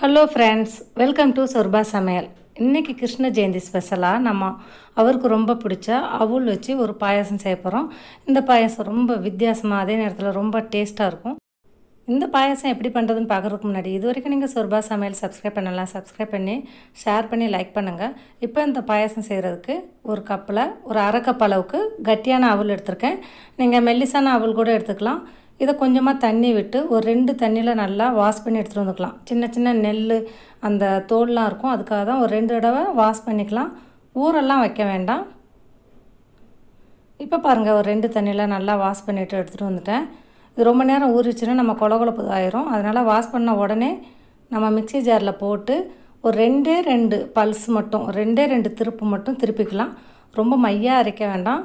hello friends welcome to சொர்பா சமையல் இன்றைக்கி கிருஷ்ண ஜெயந்தி ஸ்பெஷலாக நம்ம அவருக்கு ரொம்ப பிடிச்ச அவுள் வச்சு ஒரு பாயாசம் செய்ய போகிறோம் இந்த பாயாசம் ரொம்ப வித்தியாசமாக அதே நேரத்தில் ரொம்ப டேஸ்ட்டாக இருக்கும் இந்த பாயாசம் எப்படி பண்ணுறதுன்னு பார்க்குறதுக்கு முன்னாடி இது வரைக்கும் நீங்கள் சொர்பா சமையல் சப்ஸ்கிரைப் பண்ணலாம் சப்ஸ்கிரைப் பண்ணி ஷேர் பண்ணி லைக் பண்ணுங்கள் இப்போ இந்த பாயாசம் செய்கிறதுக்கு ஒரு கப்பில் ஒரு அரை கப் அளவுக்கு கட்டியான அவல் எடுத்திருக்கேன் நீங்கள் மெல்லிசான அவல் கூட எடுத்துக்கலாம் இதை கொஞ்சமாக தண்ணி விட்டு ஒரு ரெண்டு தண்ணியில் நல்லா வாஷ் பண்ணி எடுத்துகிட்டு வந்துக்கலாம் சின்ன சின்ன நெல் அந்த தோல்லாம் இருக்கும் அதுக்காக தான் ஒரு ரெண்டு தடவை வாஷ் பண்ணிக்கலாம் ஊரெல்லாம் வைக்க வேண்டாம் இப்போ பாருங்கள் ஒரு ரெண்டு தண்ணியில் நல்லா வாஷ் பண்ணிவிட்டு எடுத்துகிட்டு வந்துட்டேன் இது ரொம்ப நேரம் ஊறிச்சுன்னா நம்ம கொலகொலப்பு ஆயிரும் அதனால் வாஷ் பண்ண உடனே நம்ம மிக்சி ஜாரில் போட்டு ஒரு ரெண்டே ரெண்டு பல்ஸ் மட்டும் ரெண்டே ரெண்டு திருப்பு மட்டும் திருப்பிக்கலாம் ரொம்ப மையாக அரைக்க வேண்டாம்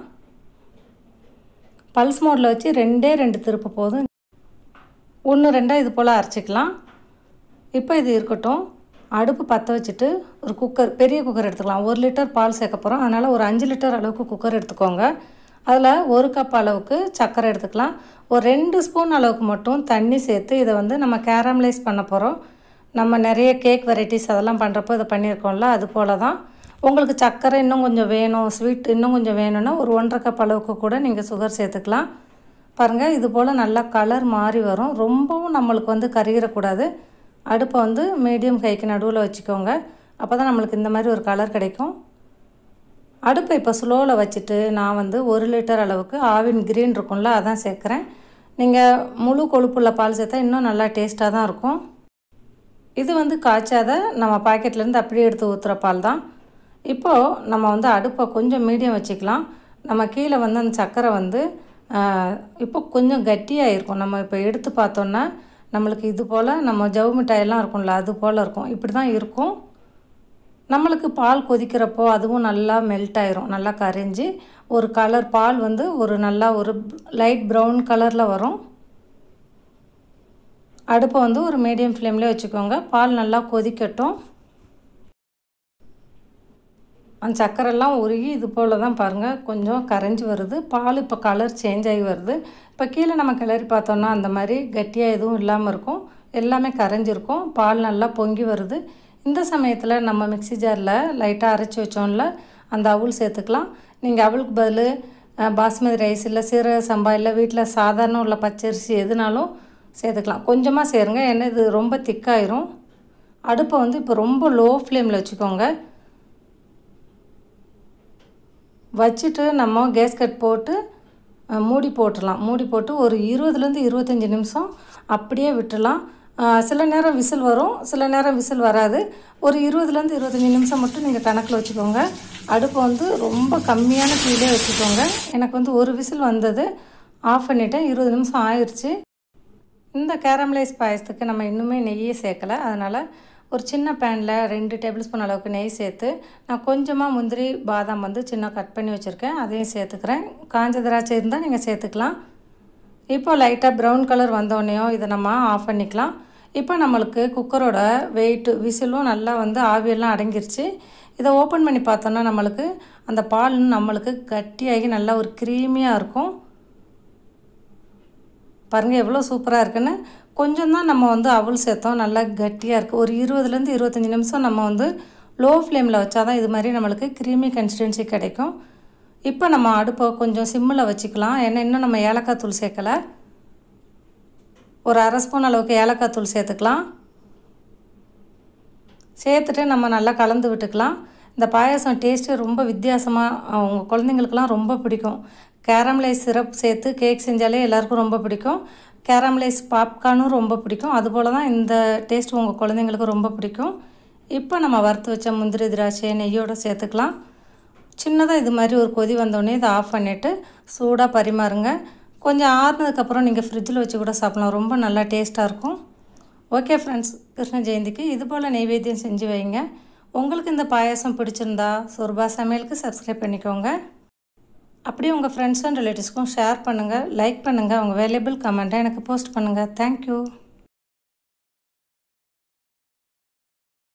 பல்ஸ் மோடில் வச்சு ரெண்டே ரெண்டு திருப்பு போதும் ஒன்று ரெண்டாக இது போல் அரைச்சிக்கலாம் இப்போ இது இருக்கட்டும் அடுப்பு பற்ற வச்சுட்டு ஒரு குக்கர் பெரிய குக்கர் எடுத்துக்கலாம் ஒரு லிட்டர் பால் சேர்க்க போகிறோம் அதனால் ஒரு அஞ்சு லிட்டர் அளவுக்கு குக்கர் எடுத்துக்கோங்க அதில் ஒரு கப் அளவுக்கு சர்க்கரை எடுத்துக்கலாம் ஒரு ரெண்டு ஸ்பூன் அளவுக்கு மட்டும் தண்ணி சேர்த்து இதை வந்து நம்ம கேரமலைஸ் பண்ண போகிறோம் நம்ம நிறைய கேக் வெரைட்டிஸ் அதெல்லாம் பண்ணுறப்போ இதை பண்ணியிருக்கோம்ல அது போல் தான் உங்களுக்கு சர்க்கரை இன்னும் கொஞ்சம் வேணும் ஸ்வீட் இன்னும் கொஞ்சம் வேணும்னா ஒரு ஒன்றரை கப் அளவுக்கு கூட நீங்கள் சுகர் சேர்த்துக்கலாம் பாருங்கள் இது போல் நல்லா கலர் மாறி வரும் ரொம்பவும் நம்மளுக்கு வந்து கருகிடக்கூடாது அடுப்பை வந்து மீடியம் கைக்கு நடுவில் வச்சுக்கோங்க அப்போ தான் நம்மளுக்கு இந்த மாதிரி ஒரு கலர் கிடைக்கும் அடுப்பை இப்போ ஸ்லோவில் வச்சுட்டு நான் வந்து ஒரு லிட்டர் அளவுக்கு ஆவின் கிரீன் இருக்கும்ல அதான் சேர்க்குறேன் நீங்கள் முழு கொழுப்புள்ள பால் சேர்த்தா இன்னும் நல்லா டேஸ்ட்டாக தான் இருக்கும் இது வந்து காய்ச்சாத நம்ம பாக்கெட்லேருந்து அப்படியே எடுத்து ஊற்றுற பால் தான் இப்போது நம்ம வந்து அடுப்பை கொஞ்சம் மீடியம் வச்சுக்கலாம் நம்ம கீழே வந்து அந்த சர்க்கரை வந்து இப்போ கொஞ்சம் கட்டியாக இருக்கும் நம்ம இப்போ எடுத்து பார்த்தோன்னா நம்மளுக்கு இது போல் நம்ம ஜவு மிட்டாயெல்லாம் இருக்கும்ல அது போல் இருக்கும் இப்படி தான் இருக்கும் நம்மளுக்கு பால் கொதிக்கிறப்போ அதுவும் நல்லா மெல்ட் ஆயிரும் நல்லா கரைஞ்சி ஒரு கலர் பால் வந்து ஒரு நல்லா ஒரு லைட் ப்ரௌன் கலரில் வரும் அடுப்பை வந்து ஒரு மீடியம் ஃப்ளேம்லேயே வச்சுக்கோங்க பால் நல்லா கொதிக்கட்டும் அந்த சக்கரெல்லாம் உருகி இது போல் தான் பாருங்கள் கொஞ்சம் கரைஞ்சி வருது பால் இப்போ கலர் சேஞ்ச் ஆகி வருது இப்போ கீழே நம்ம கிளறி பார்த்தோன்னா அந்த மாதிரி கட்டியாக எதுவும் இல்லாமல் இருக்கும் எல்லாமே கரைஞ்சிருக்கும் பால் நல்லா பொங்கி வருது இந்த சமயத்தில் நம்ம மிக்சி ஜாரில் லைட்டாக அரைச்சி வச்சோம்ல அந்த அவுள் சேர்த்துக்கலாம் நீங்கள் அவளுக்கு பதில் பாஸ்மதி ரைஸ் இல்லை சீரக சம்பா இல்லை வீட்டில் சாதாரண உள்ள பச்சரிசி எதுனாலும் சேர்த்துக்கலாம் கொஞ்சமாக சேருங்க ஏன்னா இது ரொம்ப திக்காயிரும் அடுப்பை வந்து இப்போ ரொம்ப லோ ஃப்ளேமில் வச்சுக்கோங்க வச்சுட்டு நம்ம கேஸ்கட் போட்டு மூடி போட்டுடலாம் மூடி போட்டு ஒரு இருபதுலேருந்து இருபத்தஞ்சி நிமிஷம் அப்படியே விட்டுடலாம் சில நேரம் விசில் வரும் சில நேரம் விசில் வராது ஒரு இருபதுலேருந்து இருபத்தஞ்சி நிமிஷம் மட்டும் நீங்கள் கணக்கில் வச்சுக்கோங்க அடுப்பு வந்து ரொம்ப கம்மியான தீயிலே வச்சுக்கோங்க எனக்கு வந்து ஒரு விசில் வந்தது ஆஃப் பண்ணிவிட்டேன் இருபது நிமிஷம் ஆயிடுச்சு இந்த கேரமலைஸ் பாயசத்துக்கு நம்ம இன்னுமே நெய்யே சேர்க்கலை அதனால் ஒரு சின்ன பேனில் ரெண்டு டேபிள் ஸ்பூன் அளவுக்கு நெய் சேர்த்து நான் கொஞ்சமாக முந்திரி பாதாம் வந்து சின்ன கட் பண்ணி வச்சுருக்கேன் அதையும் சேர்த்துக்கிறேன் காஞ்ச திராட்சை இருந்தால் நீங்கள் சேர்த்துக்கலாம் இப்போ லைட்டாக ப்ரௌன் கலர் வந்தோடனேயும் இதை நம்ம ஆஃப் பண்ணிக்கலாம் இப்போ நம்மளுக்கு குக்கரோட வெயிட்டு விசிலும் நல்லா வந்து ஆவியெல்லாம் அடங்கிருச்சு இதை ஓப்பன் பண்ணி பார்த்தோன்னா நம்மளுக்கு அந்த பால் நம்மளுக்கு கட்டியாகி நல்லா ஒரு க்ரீமியாக இருக்கும் பாருங்கள் எவ்வளோ சூப்பராக இருக்குன்னு கொஞ்சம் தான் நம்ம வந்து அவல் சேர்த்தோம் நல்லா கட்டியாக இருக்குது ஒரு இருபதுலேருந்து இருபத்தஞ்சி நிமிஷம் நம்ம வந்து லோ ஃப்ளேமில் வச்சா தான் இது மாதிரி நம்மளுக்கு க்ரீமி கன்சிஸ்டன்சி கிடைக்கும் இப்போ நம்ம அடுப்பை கொஞ்சம் சிம்மில் வச்சுக்கலாம் ஏன்னா இன்னும் நம்ம ஏலக்காய் தூள் சேர்க்கலை ஒரு அரை ஸ்பூன் அளவுக்கு ஏலக்காய் தூள் சேர்த்துக்கலாம் சேர்த்துட்டு நம்ம நல்லா கலந்து விட்டுக்கலாம் இந்த பாயாசம் டேஸ்ட்டு ரொம்ப வித்தியாசமாக உங்கள் குழந்தைங்களுக்கெல்லாம் ரொம்ப பிடிக்கும் கேரமலைஸ் சிரப் சேர்த்து கேக் செஞ்சாலே எல்லாருக்கும் ரொம்ப பிடிக்கும் கேரமலைஸ் பாப்கார்னும் ரொம்ப பிடிக்கும் அதுபோல் தான் இந்த டேஸ்ட் உங்கள் குழந்தைங்களுக்கு ரொம்ப பிடிக்கும் இப்போ நம்ம வறுத்து வச்ச முந்திரி திராட்சை நெய்யோடு சேர்த்துக்கலாம் சின்னதாக இது மாதிரி ஒரு கொதி வந்தோடனே இதை ஆஃப் பண்ணிவிட்டு சூடாக பரிமாறுங்க கொஞ்சம் ஆறுனதுக்கப்புறம் நீங்கள் ஃப்ரிட்ஜில் வச்சு கூட சாப்பிடலாம் ரொம்ப நல்லா டேஸ்ட்டாக இருக்கும் ஓகே ஃப்ரெண்ட்ஸ் கிருஷ்ண ஜெயந்திக்கு இது போல் நெய்வேத்தியம் செஞ்சு வைங்க உங்களுக்கு இந்த பாயாசம் பிடிச்சிருந்தா சொர்பா சமையலுக்கு சப்ஸ்கிரைப் பண்ணிக்கோங்க அப்படியே உங்கள் ஃப்ரெண்ட்ஸ் அண்ட் ரிலேட்டிவ்ஸ்க்கும் ஷேர் பண்ணுங்கள் லைக் பண்ணுங்கள் உங்கள் வேல்யூபிள் கமெண்ட்டை எனக்கு போஸ்ட் பண்ணுங்கள் தேங்க்யூ